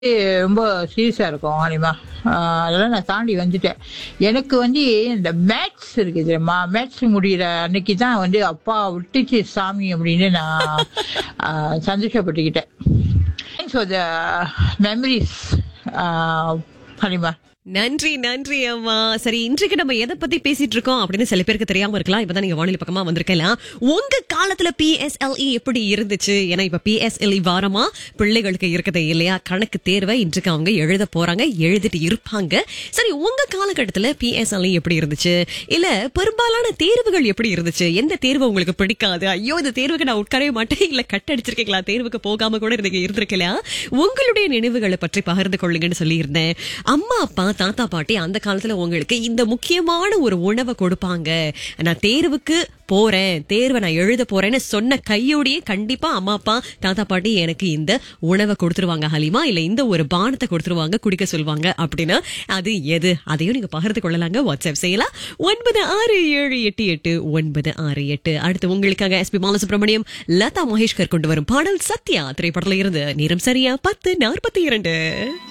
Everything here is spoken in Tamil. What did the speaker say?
ரொம்ப சீரியஸா இருக்கும் ஹலிமா ஆஹ் அதெல்லாம் நான் தாண்டி வந்துட்டேன் எனக்கு வந்து இந்த மேத்ஸ் இருக்கு தெரியுமா மேத்ஸ் முடிகிற அன்னைக்கு தான் வந்து அப்பா விட்டுச்சு சாமி அப்படின்னு நான் ஆஹ் சந்தோஷப்பட்டுக்கிட்டேன் thanks for the memories Halima நன்றி நன்றி அம்மா சரி இன்றைக்கு நம்ம எதை பத்தி பேசிட்டு இருக்கோம் அப்படின்னு சில பேருக்கு தெரியாம இருக்கலாம் இப்பதான் நீங்க வானிலை பக்கமா வந்திருக்கலாம் உங்க காலத்துல பிஎஸ்எல்இ எப்படி இருந்துச்சு ஏன்னா இப்ப பிஎஸ்எல்இ வாரமா பிள்ளைகளுக்கு இருக்குது இல்லையா கணக்கு தேர்வை இன்றைக்கு அவங்க எழுத போறாங்க எழுதிட்டு இருப்பாங்க சரி உங்க காலகட்டத்துல பிஎஸ்எல்இ எப்படி இருந்துச்சு இல்ல பெரும்பாலான தேர்வுகள் எப்படி இருந்துச்சு எந்த தேர்வு உங்களுக்கு பிடிக்காது ஐயோ இந்த தேர்வுக்கு நான் உட்காரவே மாட்டேன் இல்ல கட் அடிச்சிருக்கீங்களா தேர்வுக்கு போகாம கூட நீங்க இருந்திருக்கலாம் உங்களுடைய நினைவுகளை பற்றி பகிர்ந்து கொள்ளுங்கன்னு சொல்லியிருந்தேன் அம்மா அப்பா தாத்தா பாட்டி அந்த காலத்துல உங்களுக்கு இந்த முக்கியமான ஒரு உணவை கொடுப்பாங்க நான் தேர்வுக்கு போறேன் தேர்வை நான் எழுத போறேன்னு சொன்ன கையோடையே கண்டிப்பா அம்மா அப்பா தாத்தா பாட்டி எனக்கு இந்த உணவை கொடுத்துருவாங்க ஹலிமா இல்ல இந்த ஒரு பானத்தை கொடுத்துருவாங்க குடிக்க சொல்லுவாங்க அப்படின்னா அது எது அதையும் நீங்க பகிர்ந்து கொள்ளலாங்க வாட்ஸ்அப் செய்யலாம் ஒன்பது ஆறு ஏழு எட்டு எட்டு ஒன்பது ஆறு எட்டு அடுத்து உங்களுக்காக எஸ்பி பாலசுப்ரமணியம் லதா மகேஷ்கர் கொண்டு வரும் பாடல் சத்யா திரைப்படத்துல இருந்து நேரம் சரியா பத்து நாற்பத்தி இரண்டு